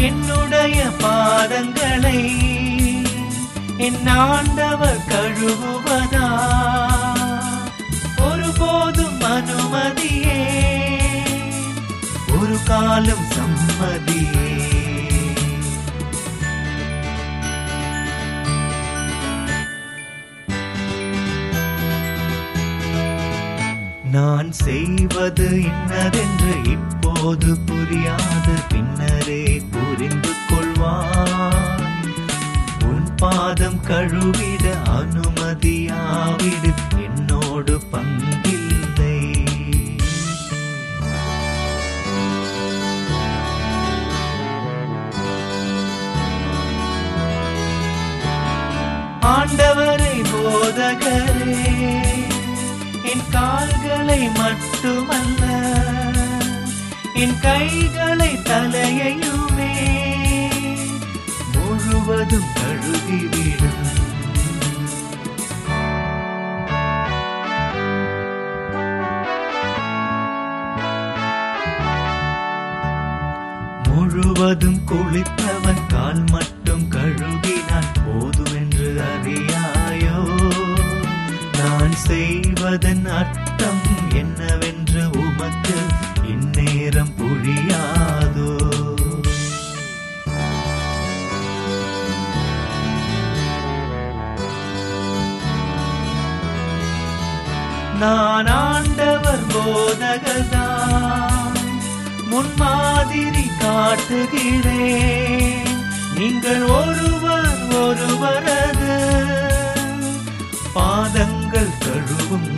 என்னுடைய பாதங்களை என் ஆண்டவர் கழுவுவதா ஒருபோதும் அனுமதியே ஒரு காலம் சம்மதியே நான் செய்வது இன்னதென்று இப்போது புரியாது பின்னரே புரிந்து கொள்வாய் உன் பாதம் கழுவிட அனுமதியாவிடு என்னோடு பங்கில்லை ஆண்டவரை போதகரே என் கால்களை மட்டுமல்ல என் கைகளை தலையையுமே முழுவதும் கழுவிவிடும் முழுவதும் குளித்தவன் கால் மட்டும் கழுவினான் போதுமென்று அறியாயோ நான் செய்வதன் அர்த்தம் என்னவென்று உமக்கு இந்நேரம் புரியாதோ நான் ஆண்டவர் போதகதான் முன்மாதிரி காட்டுகிறேன் நீங்கள் ஒருவர் ஒருவரது பாதங்கள் கழுவுங்கள்